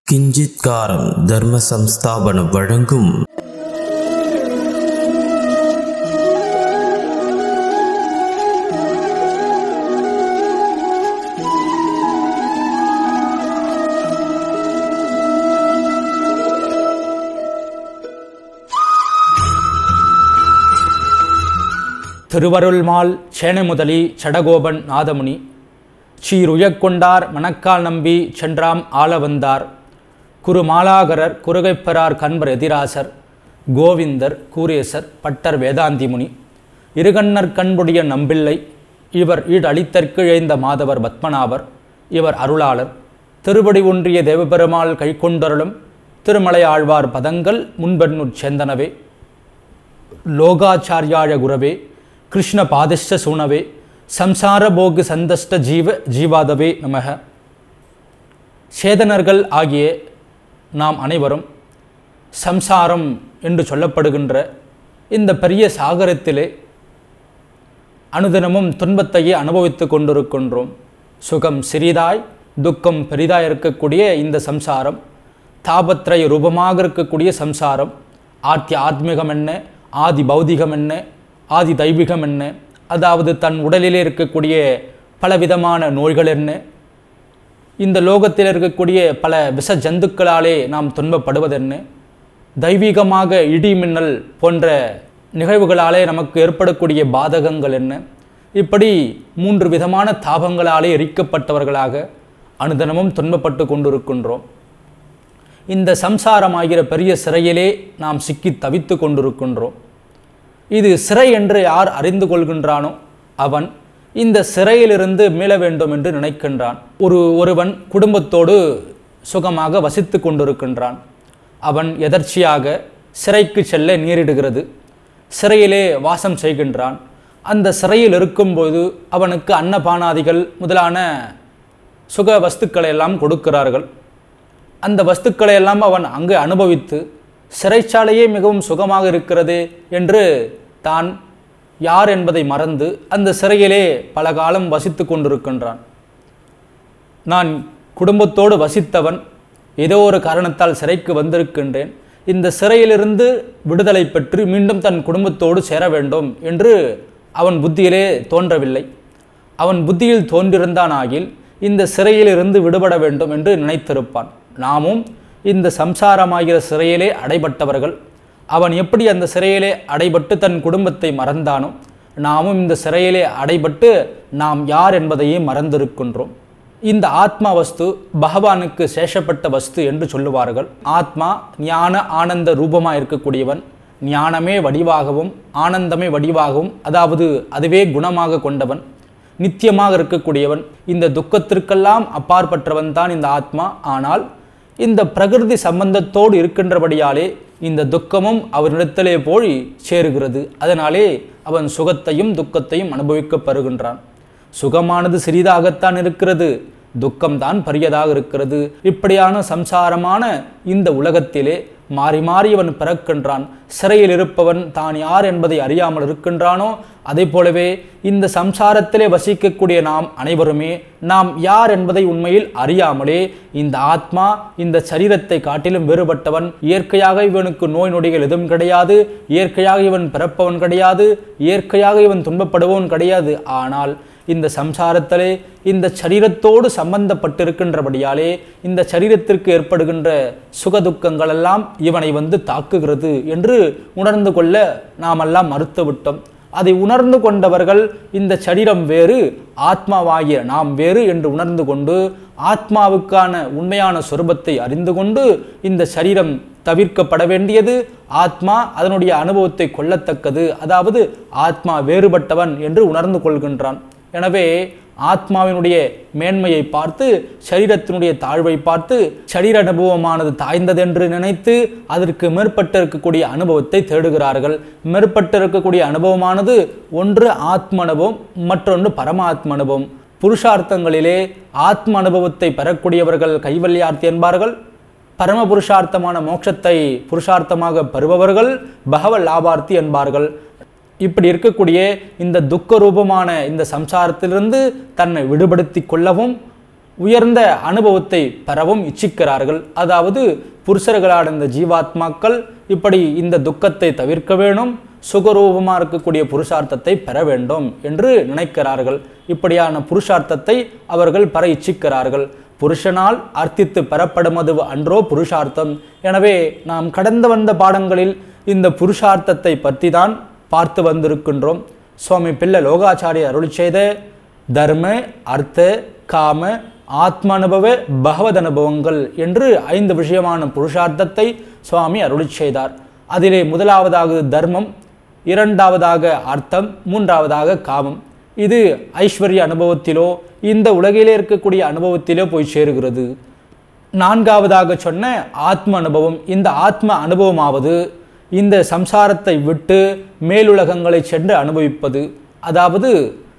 கிஞ்சித்காரம் தர்ம சம்ஸ்தாபனம் வழங்கும் திருவருள்மால் சேனமுதலி சடகோபன் நாதமுனி சீருயக்கொண்டார் மணக்கால் நம்பி சென்றாம் ஆள வந்தார் குருமாலாகரர் குறுகைப்பெறார் கண்பர் எதிராசர் கோவிந்தர் கூரேசர் பட்டர் வேதாந்தி முனி இருகண்ணர் கண்புடைய நம்பிள்ளை இவர் ஈடழித்தற்கு இழைந்த மாதவர் பத்மநாபர் இவர் அருளாளர் திருவடி ஒன்றிய தேவபெருமாள் கைக்கொண்டருளும் திருமலை ஆழ்வார் பதங்கள் முன்பெண்ணுட் சேந்தனவே லோகாச்சாரியாய குரவே கிருஷ்ண பாதிஷ்ட சூனவே சம்சார போகு சந்தஷ்ட ஜீவ ஜீவாதவே நமக சேதனர்கள் ஆகிய நாம் அனைவரும் சம்சாரம் என்று சொல்லப்படுகின்ற இந்த பெரிய சாகரத்திலே அனுதினமும் துன்பத்தையே அனுபவித்து கொண்டிருக்கின்றோம் சுகம் சிறிதாய் துக்கம் பெரிதாய் இருக்கக்கூடிய இந்த சம்சாரம் தாபத்திரய ரூபமாக இருக்கக்கூடிய சம்சாரம் ஆத்திய ஆத்மீகம் என்ன ஆதி பௌதிகம் என்ன ஆதி தெய்வீகம் என்ன அதாவது தன் உடலிலே இருக்கக்கூடிய பலவிதமான நோய்கள் என்ன இந்த லோகத்தில் இருக்கக்கூடிய பல விஷ ஜந்துக்களாலே நாம் துன்பப்படுவதென்ன தெய்வீகமாக இடி மின்னல் போன்ற நிகழ்வுகளாலே நமக்கு ஏற்படக்கூடிய பாதகங்கள் என்ன இப்படி மூன்று விதமான தாபங்களாலே எரிக்கப்பட்டவர்களாக அனுதினமும் துன்பப்பட்டு கொண்டிருக்கின்றோம் இந்த சம்சாரமாகிற பெரிய சிறையிலே நாம் சிக்கி தவித்து கொண்டிருக்கின்றோம் இது சிறை என்று யார் அறிந்து கொள்கின்றானோ அவன் இந்த சிறையிலிருந்து மீள வேண்டும் என்று நினைக்கின்றான் ஒரு ஒருவன் குடும்பத்தோடு சுகமாக வசித்து கொண்டிருக்கின்றான் அவன் எதர்ச்சியாக சிறைக்கு செல்ல நேரிடுகிறது சிறையிலே வாசம் செய்கின்றான் அந்த சிறையில் இருக்கும்போது அவனுக்கு அன்னபானாதிகள் முதலான சுக வஸ்துக்களை எல்லாம் கொடுக்கிறார்கள் அந்த வஸ்துக்களை எல்லாம் அவன் அங்கு அனுபவித்து சிறைச்சாலையே மிகவும் சுகமாக இருக்கிறது என்று தான் யார் என்பதை மறந்து அந்த சிறையிலே பல காலம் வசித்து கொண்டிருக்கின்றான் நான் குடும்பத்தோடு வசித்தவன் ஏதோ ஒரு காரணத்தால் சிறைக்கு வந்திருக்கின்றேன் இந்த சிறையிலிருந்து விடுதலை பெற்று மீண்டும் தன் குடும்பத்தோடு சேர வேண்டும் என்று அவன் புத்தியிலே தோன்றவில்லை அவன் புத்தியில் தோன்றிருந்தானாகில் இந்த சிறையிலிருந்து விடுபட வேண்டும் என்று நினைத்திருப்பான் நாமும் இந்த சம்சாரமாகிற சிறையிலே அடைபட்டவர்கள் அவன் எப்படி அந்த சிறையிலே அடைபட்டு தன் குடும்பத்தை மறந்தானோ நாமும் இந்த சிறையிலே அடைபட்டு நாம் யார் என்பதையே மறந்திருக்கின்றோம் இந்த ஆத்மா வஸ்து பகவானுக்கு சேஷப்பட்ட வஸ்து என்று சொல்லுவார்கள் ஆத்மா ஞான ஆனந்த ரூபமாக இருக்கக்கூடியவன் ஞானமே வடிவாகவும் ஆனந்தமே வடிவாகவும் அதாவது அதுவே குணமாக கொண்டவன் நித்தியமாக இருக்கக்கூடியவன் இந்த துக்கத்திற்கெல்லாம் அப்பாற்பட்டவன் தான் இந்த ஆத்மா ஆனால் இந்த பிரகிருதி சம்பந்தத்தோடு இருக்கின்றபடியாலே இந்த துக்கமும் அவனிடத்திலே போய் சேருகிறது அதனாலே அவன் சுகத்தையும் துக்கத்தையும் அனுபவிக்கப்படுகின்றான் சுகமானது சிறிதாகத்தான் இருக்கிறது துக்கம்தான் பரியதாக இருக்கிறது இப்படியான சம்சாரமான இந்த உலகத்திலே மாறி மாறி அவன் பிறக்கின்றான் சிறையில் இருப்பவன் தான் யார் என்பதை அறியாமல் இருக்கின்றானோ அதே போலவே இந்த சம்சாரத்திலே வசிக்கக்கூடிய நாம் அனைவருமே நாம் யார் என்பதை உண்மையில் அறியாமலே இந்த ஆத்மா இந்த சரீரத்தை காட்டிலும் வேறுபட்டவன் இயற்கையாக இவனுக்கு நோய் நொடிகள் எதுவும் கிடையாது இயற்கையாக இவன் பிறப்பவன் கிடையாது இயற்கையாக இவன் துன்பப்படுபவன் கிடையாது ஆனால் இந்த சம்சாரத்திலே இந்த சரீரத்தோடு சம்பந்தப்பட்டிருக்கின்றபடியாலே இந்த சரீரத்திற்கு ஏற்படுகின்ற சுகதுக்கங்கள் எல்லாம் இவனை வந்து தாக்குகிறது என்று உணர்ந்து கொள்ள நாமெல்லாம் மறுத்துவிட்டோம் அதை உணர்ந்து கொண்டவர்கள் இந்த சரீரம் வேறு ஆத்மாவாகிய நாம் வேறு என்று உணர்ந்து கொண்டு ஆத்மாவுக்கான உண்மையான சொரூபத்தை அறிந்து கொண்டு இந்த சரீரம் தவிர்க்கப்பட வேண்டியது ஆத்மா அதனுடைய அனுபவத்தை கொள்ளத்தக்கது அதாவது ஆத்மா வேறுபட்டவன் என்று உணர்ந்து கொள்கின்றான் எனவே ஆத்மாவினுடைய மேன்மையை பார்த்து சரீரத்தினுடைய தாழ்வை பார்த்து சரீர அனுபவமானது தாய்ந்ததென்று நினைத்து அதற்கு மேற்பட்டு இருக்கக்கூடிய அனுபவத்தை தேடுகிறார்கள் மேற்பட்டு இருக்கக்கூடிய அனுபவமானது ஒன்று ஆத்ம அனுபவம் மற்றொன்று பரமாத்ம அனுபவம் புருஷார்த்தங்களிலே ஆத்ம அனுபவத்தை பெறக்கூடியவர்கள் கைவல்யார்த்தி என்பார்கள் பரம புருஷார்த்தமான மோட்சத்தை புருஷார்த்தமாக பெறுபவர்கள் பகவ லாபார்த்தி என்பார்கள் இப்படி இருக்கக்கூடிய இந்த துக்க ரூபமான இந்த சம்சாரத்திலிருந்து தன்னை விடுபடுத்தி கொள்ளவும் உயர்ந்த அனுபவத்தை பெறவும் இச்சிக்கிறார்கள் அதாவது புருஷர்களான இந்த ஜீவாத்மாக்கள் இப்படி இந்த துக்கத்தை தவிர்க்க வேணும் சுகரூபமாக இருக்கக்கூடிய புருஷார்த்தத்தை பெற வேண்டும் என்று நினைக்கிறார்கள் இப்படியான புருஷார்த்தத்தை அவர்கள் பெற இச்சிக்கிறார்கள் புருஷனால் அர்த்தித்து பெறப்படுமது அன்றோ புருஷார்த்தம் எனவே நாம் கடந்து வந்த பாடங்களில் இந்த புருஷார்த்தத்தை பற்றி தான் பார்த்து வந்திருக்கின்றோம் சுவாமி பிள்ளை லோகாச்சாரிய அருள் செய்த தர்ம அர்த்த காம ஆத்ம அனுபவ பகவத் அனுபவங்கள் என்று ஐந்து விஷயமான புருஷார்த்தத்தை சுவாமி அருளி செய்தார் அதிலே முதலாவதாக தர்மம் இரண்டாவதாக அர்த்தம் மூன்றாவதாக காமம் இது ஐஸ்வர்ய அனுபவத்திலோ இந்த உலகிலே இருக்கக்கூடிய அனுபவத்திலோ போய் சேருகிறது நான்காவதாக சொன்ன ஆத்ம அனுபவம் இந்த ஆத்ம அனுபவமாவது இந்த சம்சாரத்தை விட்டு மேலுலகங்களை சென்று அனுபவிப்பது அதாவது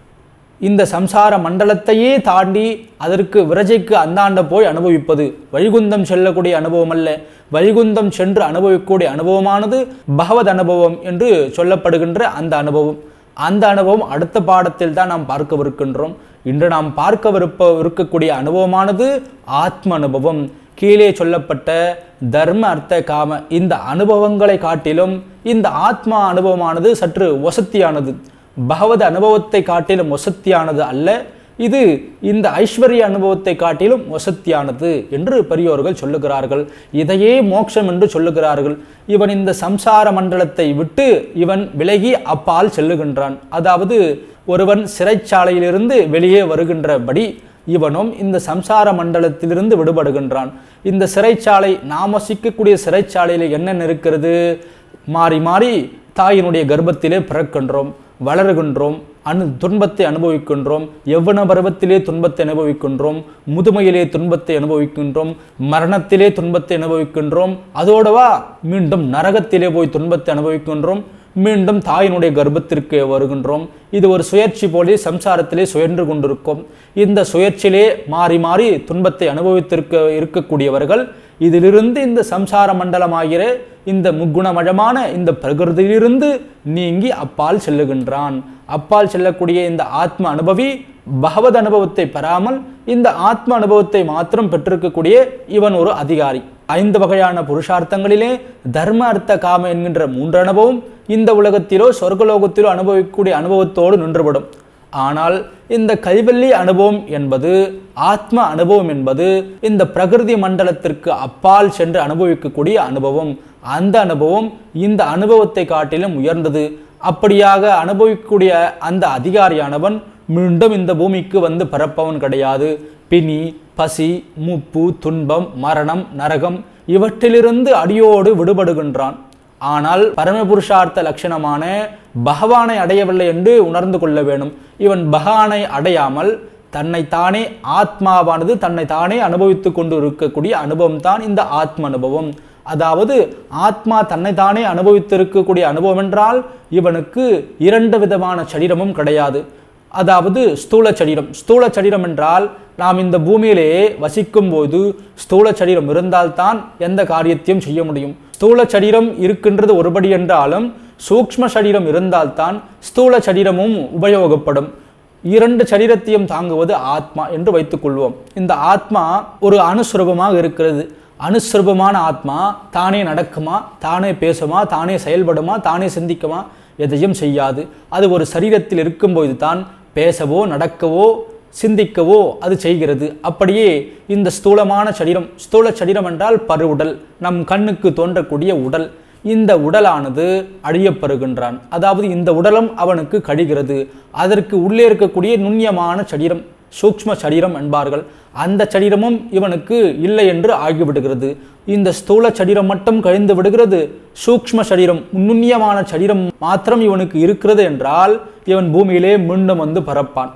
இந்த சம்சார மண்டலத்தையே தாண்டி அதற்கு விரஜைக்கு அந்தாண்ட போய் அனுபவிப்பது வைகுந்தம் செல்லக்கூடிய அனுபவம் அல்ல வைகுந்தம் சென்று அனுபவிக்கக்கூடிய அனுபவமானது பகவத் அனுபவம் என்று சொல்லப்படுகின்ற அந்த அனுபவம் அந்த அனுபவம் அடுத்த பாடத்தில் தான் நாம் பார்க்கவிருக்கின்றோம் இன்று நாம் பார்க்கவிருப்ப இருக்கக்கூடிய அனுபவமானது ஆத்ம அனுபவம் கீழே சொல்லப்பட்ட தர்ம அர்த்த காம இந்த அனுபவங்களை காட்டிலும் இந்த ஆத்மா அனுபவமானது சற்று வசத்தியானது பகவத் அனுபவத்தை காட்டிலும் வசத்தியானது அல்ல இது இந்த ஐஸ்வர்ய அனுபவத்தை காட்டிலும் வசத்தியானது என்று பெரியோர்கள் சொல்லுகிறார்கள் இதையே மோட்சம் என்று சொல்லுகிறார்கள் இவன் இந்த சம்சார மண்டலத்தை விட்டு இவன் விலகி அப்பால் செல்லுகின்றான் அதாவது ஒருவன் சிறைச்சாலையிலிருந்து வெளியே வருகின்றபடி இவனும் இந்த சம்சார மண்டலத்திலிருந்து விடுபடுகின்றான் இந்த சிறைச்சாலை நாம் வசிக்கக்கூடிய சிறைச்சாலையில் என்னென்ன இருக்கிறது மாறி மாறி தாயினுடைய கர்ப்பத்திலே பிறக்கின்றோம் வளருகின்றோம் அனு துன்பத்தை அனுபவிக்கின்றோம் எவ்வன பருவத்திலே துன்பத்தை அனுபவிக்கின்றோம் முதுமையிலே துன்பத்தை அனுபவிக்கின்றோம் மரணத்திலே துன்பத்தை அனுபவிக்கின்றோம் அதோடவா மீண்டும் நரகத்திலே போய் துன்பத்தை அனுபவிக்கின்றோம் மீண்டும் தாயினுடைய கர்ப்பத்திற்கு வருகின்றோம் இது ஒரு சுயற்சி போலே சம்சாரத்திலே சுயன்று கொண்டிருக்கும் இந்த சுயற்சியிலே மாறி மாறி துன்பத்தை அனுபவித்திருக்க இருக்கக்கூடியவர்கள் இதிலிருந்து இந்த சம்சார மண்டலமாகிற இந்த முக்குணமழமான இந்த பிரகிருதியிலிருந்து நீங்கி அப்பால் செல்லுகின்றான் அப்பால் செல்லக்கூடிய இந்த ஆத்ம அனுபவி பகவத் அனுபவத்தை பெறாமல் இந்த ஆத்ம அனுபவத்தை மாத்திரம் பெற்றிருக்கக்கூடிய இவன் ஒரு அதிகாரி ஐந்து வகையான புருஷார்த்தங்களிலே தர்ம அர்த்த காம என்கின்ற மூன்று அனுபவம் இந்த உலகத்திலோ சொர்க்கலோகத்திலோ அனுபவிக்கக்கூடிய அனுபவத்தோடு நின்றுவிடும் ஆனால் இந்த கைவல்லி அனுபவம் என்பது ஆத்ம அனுபவம் என்பது இந்த பிரகிருதி மண்டலத்திற்கு அப்பால் சென்று அனுபவிக்கக்கூடிய அனுபவம் அந்த அனுபவம் இந்த அனுபவத்தை காட்டிலும் உயர்ந்தது அப்படியாக அனுபவிக்கக்கூடிய அந்த அதிகாரியானவன் மீண்டும் இந்த பூமிக்கு வந்து பிறப்பவன் கிடையாது பிணி பசி மூப்பு துன்பம் மரணம் நரகம் இவற்றிலிருந்து அடியோடு விடுபடுகின்றான் ஆனால் பரமபுருஷார்த்த லட்சணமான பகவானை அடையவில்லை என்று உணர்ந்து கொள்ள வேணும் இவன் பகவானை அடையாமல் தன்னைத்தானே ஆத்மாவானது தன்னை தானே அனுபவித்து கொண்டு இருக்கக்கூடிய அனுபவம் தான் இந்த ஆத்ம அனுபவம் அதாவது ஆத்மா தன்னைத்தானே அனுபவித்திருக்கக்கூடிய அனுபவம் என்றால் இவனுக்கு இரண்டு விதமான சரீரமும் கிடையாது அதாவது ஸ்தூல சரீரம் ஸ்தூல சரீரம் என்றால் நாம் இந்த பூமியிலே வசிக்கும் போது ஸ்தூல சரீரம் இருந்தால்தான் எந்த காரியத்தையும் செய்ய முடியும் ஸ்தூல சரீரம் இருக்கின்றது ஒருபடி என்றாலும் சூக்ஷ்ம சரீரம் இருந்தால்தான் ஸ்தூல சரீரமும் உபயோகப்படும் இரண்டு சரீரத்தையும் தாங்குவது ஆத்மா என்று வைத்துக்கொள்வோம் இந்த ஆத்மா ஒரு அனுஸ்வரூபமாக இருக்கிறது அனுஸ்வரூபமான ஆத்மா தானே நடக்குமா தானே பேசுமா தானே செயல்படுமா தானே சிந்திக்குமா எதையும் செய்யாது அது ஒரு சரீரத்தில் இருக்கும்போது தான் பேசவோ நடக்கவோ சிந்திக்கவோ அது செய்கிறது அப்படியே இந்த ஸ்தூலமான சரீரம் ஸ்தூல சரீரம் என்றால் பருவுடல் நம் கண்ணுக்கு தோன்றக்கூடிய உடல் இந்த உடலானது அழியப்பெறுகின்றான் அதாவது இந்த உடலும் அவனுக்கு கழிகிறது அதற்கு உள்ளே இருக்கக்கூடிய நுண்ணியமான சரீரம் சூக்ஷ்ம சரீரம் என்பார்கள் அந்த சரீரமும் இவனுக்கு இல்லை என்று ஆகிவிடுகிறது இந்த ஸ்தூல சரீரம் மட்டும் கழிந்து விடுகிறது சூக்ஷ்ம சரீரம் நுண்ணியமான சரீரம் மாத்திரம் இவனுக்கு இருக்கிறது என்றால் இவன் பூமியிலே மீண்டும் வந்து பறப்பான்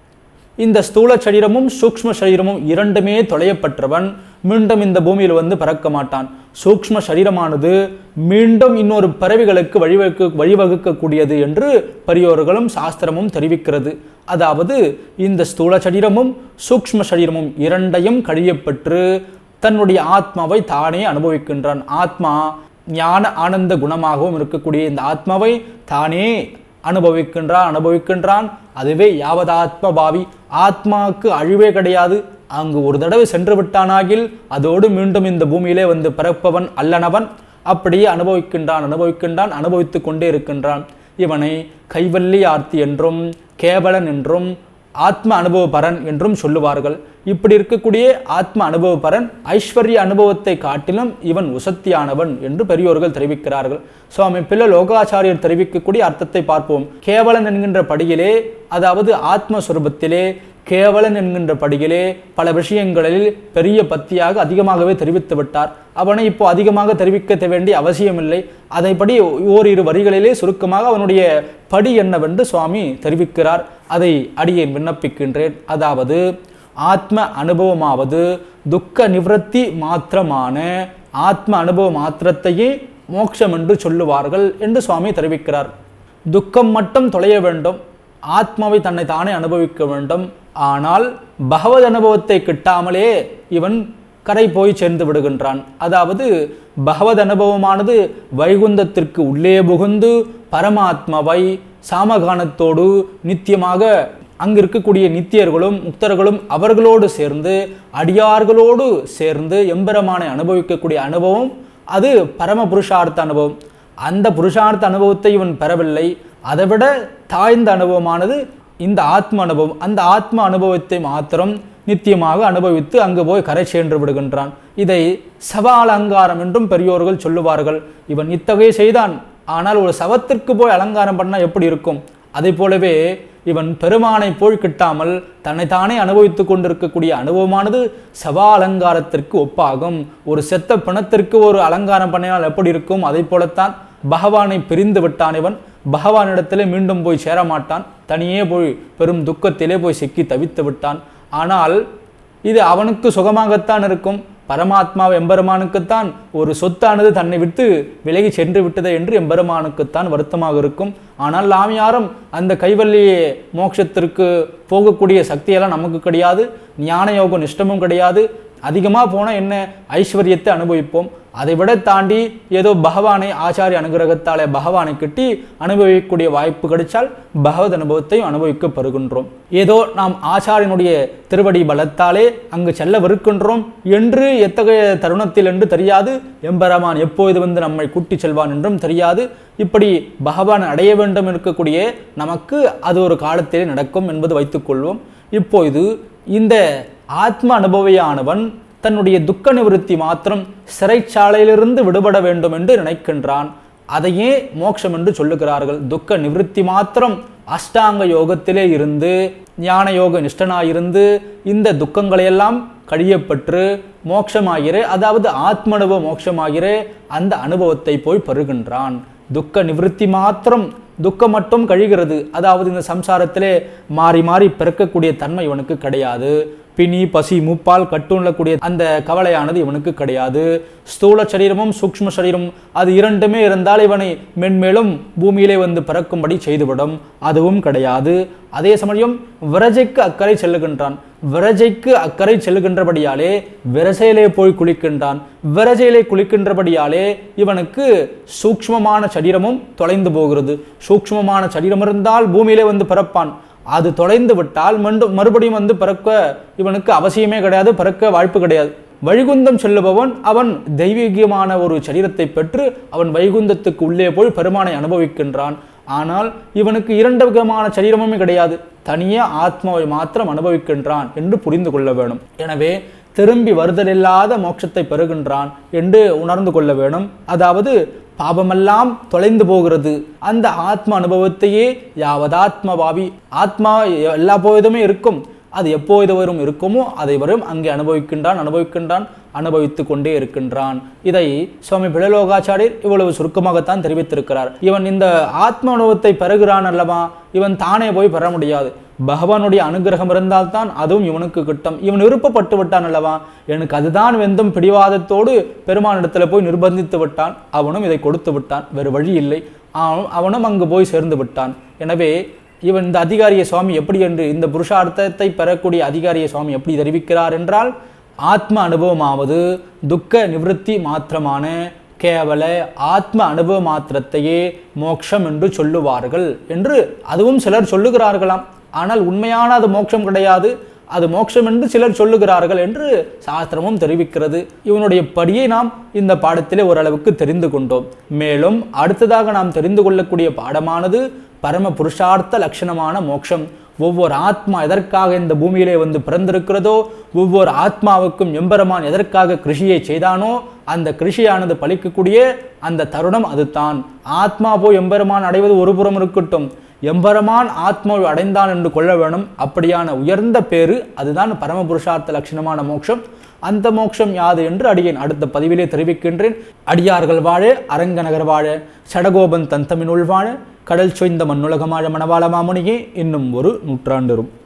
இந்த ஸ்தூல சரீரமும் சூக்ஷ்ம சரீரமும் இரண்டுமே தொலையப்பட்டவன் மீண்டும் இந்த பூமியில் வந்து பறக்க மாட்டான் சூக்ஷ்ம சரீரமானது மீண்டும் இன்னொரு பறவைகளுக்கு வழிவகுக்க வழிவகுக்கக்கூடியது என்று பெரியோர்களும் சாஸ்திரமும் தெரிவிக்கிறது அதாவது இந்த ஸ்தூல சரீரமும் சூக்ஷ்ம சரீரமும் இரண்டையும் கழியப்பெற்று தன்னுடைய ஆத்மாவை தானே அனுபவிக்கின்றான் ஆத்மா ஞான ஆனந்த குணமாகவும் இருக்கக்கூடிய இந்த ஆத்மாவை தானே அனுபவிக்கின்றான் அனுபவிக்கின்றான் அதுவே யாவதாத்ம பாவி ஆத்மாவுக்கு அழிவே கிடையாது அங்கு ஒரு தடவை சென்று விட்டானாகில் அதோடு மீண்டும் இந்த பூமியிலே வந்து பிறப்பவன் அல்லனவன் அப்படியே அனுபவிக்கின்றான் அனுபவிக்கின்றான் அனுபவித்துக் கொண்டே இருக்கின்றான் இவனை கைவல்லி ஆர்த்தி என்றும் கேவலன் என்றும் ஆத்ம அனுபவபரன் என்றும் சொல்லுவார்கள் இப்படி இருக்கக்கூடிய ஆத்ம அனுபவபரன் ஐஸ்வர்ய அனுபவத்தை காட்டிலும் இவன் உசத்தியானவன் என்று பெரியோர்கள் தெரிவிக்கிறார்கள் சுவாமி பிள்ள லோகாச்சாரியர் தெரிவிக்கக்கூடிய அர்த்தத்தை பார்ப்போம் கேவலன் என்கின்ற படியிலே அதாவது ஆத்மஸ்வரூபத்திலே கேவலன் என்கின்ற படியிலே பல விஷயங்களில் பெரிய பத்தியாக அதிகமாகவே தெரிவித்து விட்டார் அவனை இப்போ அதிகமாக தெரிவிக்க வேண்டிய அவசியமில்லை அதைப்படி ஓரிரு வரிகளிலே சுருக்கமாக அவனுடைய படி என்னவென்று சுவாமி தெரிவிக்கிறார் அதை அடியேன் விண்ணப்பிக்கின்றேன் அதாவது ஆத்ம அனுபவமாவது துக்க நிவர்த்தி மாத்திரமான ஆத்ம அனுபவ மாத்திரத்தையே மோட்சம் என்று சொல்லுவார்கள் என்று சுவாமி தெரிவிக்கிறார் துக்கம் மட்டும் தொலைய வேண்டும் ஆத்மாவை தன்னை தானே அனுபவிக்க வேண்டும் ஆனால் பகவத் அனுபவத்தை கிட்டாமலே இவன் கரை போய் சேர்ந்து விடுகின்றான் அதாவது பகவத் அனுபவமானது வைகுந்தத்திற்கு உள்ளே புகுந்து பரமாத்மாவை சாமகானத்தோடு நித்தியமாக அங்கு இருக்கக்கூடிய நித்தியர்களும் முக்தர்களும் அவர்களோடு சேர்ந்து அடியார்களோடு சேர்ந்து எம்பெருமானை அனுபவிக்கக்கூடிய அனுபவம் அது பரம புருஷார்த்த அனுபவம் அந்த புருஷார்த்த அனுபவத்தை இவன் பெறவில்லை அதைவிட தாய்ந்த அனுபவமானது இந்த ஆத்ம அனுபவம் அந்த ஆத்ம அனுபவத்தை மாத்திரம் நித்தியமாக அனுபவித்து அங்கு போய் கரை சென்று விடுகின்றான் இதை சவாலங்காரம் என்றும் பெரியோர்கள் சொல்லுவார்கள் இவன் இத்தகைய செய்தான் ஆனால் ஒரு சவத்திற்கு போய் அலங்காரம் பண்ணால் எப்படி இருக்கும் அதை போலவே இவன் பெருமானை போல் கிட்டாமல் தன்னைத்தானே அனுபவித்துக் கொண்டிருக்கக்கூடிய அனுபவமானது சவா அலங்காரத்திற்கு ஒப்பாகும் ஒரு செத்த பிணத்திற்கு ஒரு அலங்காரம் பண்ணினால் எப்படி இருக்கும் அதை போலத்தான் பகவானை பிரிந்து விட்டான் இவன் பகவானிடத்திலே மீண்டும் போய் சேரமாட்டான் தனியே போய் பெரும் துக்கத்திலே போய் சிக்கி தவித்து விட்டான் ஆனால் இது அவனுக்கு சுகமாகத்தான் இருக்கும் பரமாத்மா எம்பெருமானுக்குத்தான் ஒரு சொத்தானது தன்னை விட்டு விலகி சென்று விட்டது என்று எம்பெருமானுக்குத்தான் வருத்தமாக இருக்கும் ஆனால் நாம் யாரும் அந்த கைவல்லி மோட்சத்திற்கு போகக்கூடிய சக்தியெல்லாம் நமக்கு கிடையாது ஞான யோக நிஷ்டமும் கிடையாது அதிகமாக போனால் என்ன ஐஸ்வர்யத்தை அனுபவிப்போம் அதை விட தாண்டி ஏதோ பகவானை ஆச்சாரிய அனுகிரகத்தாலே பகவானை கிட்டி அனுபவிக்கக்கூடிய வாய்ப்பு கிடைச்சால் பகவத் அனுபவத்தையும் அனுபவிக்க பெறுகின்றோம் ஏதோ நாம் ஆச்சாரியனுடைய திருவடி பலத்தாலே அங்கு செல்லவிருக்கின்றோம் என்று எத்தகைய தருணத்தில் என்று தெரியாது எம்பெருமான் எப்போது வந்து நம்மை கூட்டி செல்வான் என்றும் தெரியாது இப்படி பகவான் அடைய வேண்டும் இருக்கக்கூடிய நமக்கு அது ஒரு காலத்திலே நடக்கும் என்பது வைத்துக்கொள்வோம் இப்பொழுது இந்த ஆத்ம அனுபவியானவன் தன்னுடைய துக்க நிவர்த்தி மாத்திரம் சிறைச்சாலையிலிருந்து விடுபட வேண்டும் என்று நினைக்கின்றான் அதையே மோட்சம் என்று சொல்லுகிறார்கள் துக்க நிவர்த்தி மாத்திரம் அஷ்டாங்க யோகத்திலே இருந்து ஞான யோக நிஷ்டனாயிருந்து இந்த துக்கங்களையெல்லாம் கழியப்பற்று மோட்சமாகிற அதாவது ஆத்மனுபவ மோட்சமாகிற அந்த அனுபவத்தை போய் பெறுகின்றான் துக்க நிவர்த்தி மாத்திரம் துக்கம் மட்டும் கழிகிறது அதாவது இந்த சம்சாரத்திலே மாறி மாறி பிறக்கக்கூடிய தன்மை இவனுக்கு கிடையாது பிணி பசி மூப்பால் கட்டுள்ளக்கூடிய அந்த கவலையானது இவனுக்கு கிடையாது ஸ்தூல சரீரமும் சூக்ஷ்ம சரீரமும் அது இரண்டுமே இருந்தால் இவனை மென்மேலும் பூமியிலே வந்து பிறக்கும்படி செய்துவிடும் அதுவும் கிடையாது அதே சமயம் விரஜைக்கு அக்கறை செல்லுகின்றான் விரஜைக்கு அக்கறை செல்லுகின்றபடியாலே விரசையிலே போய் குளிக்கின்றான் விரஜையிலே குளிக்கின்றபடியாலே இவனுக்கு சூக்ஷ்மமான சரீரமும் தொலைந்து போகிறது சூக்ஷ்மமான சரீரம் இருந்தால் பூமியிலே வந்து பிறப்பான் அது தொலைந்து விட்டால் மீண்டும் மறுபடியும் வந்து பிறக்க இவனுக்கு அவசியமே கிடையாது பிறக்க வாய்ப்பு கிடையாது வைகுந்தம் செல்லுபவன் அவன் தெய்வீகமான ஒரு சரீரத்தை பெற்று அவன் வைகுந்தத்துக்கு உள்ளே போய் பெருமானை அனுபவிக்கின்றான் ஆனால் இவனுக்கு இரண்டு விதமான சரீரமுமே கிடையாது தனியே ஆத்மாவை மாத்திரம் அனுபவிக்கின்றான் என்று புரிந்து கொள்ள வேணும் எனவே திரும்பி வருதலில்லாத மோட்சத்தை பெறுகின்றான் என்று உணர்ந்து கொள்ள வேணும் அதாவது பாபமெல்லாம் தொலைந்து போகிறது அந்த ஆத்ம அனுபவத்தையே யாவதாத்ம பாவி ஆத்மா எல்லா போதுமே இருக்கும் அது எப்போது வரும் இருக்குமோ அதை வரும் அங்கே அனுபவிக்கின்றான் அனுபவிக்கின்றான் அனுபவித்து கொண்டே இருக்கின்றான் இதை சுவாமி பிழலோகாச்சாரியர் இவ்வளவு சுருக்கமாகத்தான் தெரிவித்திருக்கிறார் இவன் இந்த ஆத்ம அனுபவத்தை பெறுகிறான் அல்லவா இவன் தானே போய் பெற முடியாது பகவானுடைய அனுகிரகம் இருந்தால்தான் அதுவும் இவனுக்கு கிட்டும் இவன் விருப்பப்பட்டு விட்டான் அல்லவா எனக்கு அதுதான் வெந்தும் பிடிவாதத்தோடு பெருமானிடத்தில் போய் நிர்பந்தித்து விட்டான் அவனும் இதை கொடுத்து விட்டான் வேறு வழி இல்லை அவனும் அவனும் அங்கு போய் சேர்ந்து விட்டான் எனவே இவன் இந்த அதிகாரிய சுவாமி எப்படி என்று இந்த புருஷார்த்தத்தை பெறக்கூடிய அதிகாரிய சுவாமி எப்படி தெரிவிக்கிறார் என்றால் ஆத்ம அனுபவமாவது துக்க நிவர்த்தி மாத்திரமான கேவல ஆத்ம அனுபவ மாத்திரத்தையே மோட்சம் என்று சொல்லுவார்கள் என்று அதுவும் சிலர் சொல்லுகிறார்களாம் ஆனால் உண்மையான அது மோட்சம் கிடையாது அது மோட்சம் என்று சிலர் சொல்லுகிறார்கள் என்று சாஸ்திரமும் தெரிவிக்கிறது இவனுடைய படியை நாம் இந்த பாடத்திலே ஓரளவுக்கு தெரிந்து கொண்டோம் மேலும் அடுத்ததாக நாம் தெரிந்து கொள்ளக்கூடிய பாடமானது பரம புருஷார்த்த லட்சணமான மோட்சம் ஒவ்வொரு ஆத்மா எதற்காக இந்த பூமியிலே வந்து பிறந்திருக்கிறதோ ஒவ்வொரு ஆத்மாவுக்கும் எம்பெருமான் எதற்காக கிருஷியை செய்தானோ அந்த கிருஷியானது பலிக்கக்கூடிய அந்த தருணம் அதுதான் ஆத்மா போய் எம்பெருமான் அடைவது ஒரு புறம் இருக்கட்டும் எம்பெருமான் ஆத்மாவை அடைந்தான் என்று கொள்ள வேணும் அப்படியான உயர்ந்த பேரு அதுதான் பரமபுருஷார்த்த லட்சணமான மோட்சம் அந்த மோட்சம் யாது என்று அடியேன் அடுத்த பதிவிலே தெரிவிக்கின்றேன் அடியார்கள் வாழ அரங்கநகர் வாழ சடகோபன் தந்தமினுள் வாழ கடல் சொய்ந்த மண்ணுலகமாழ மணவாள மாமுனியே இன்னும் ஒரு நூற்றாண்டரும்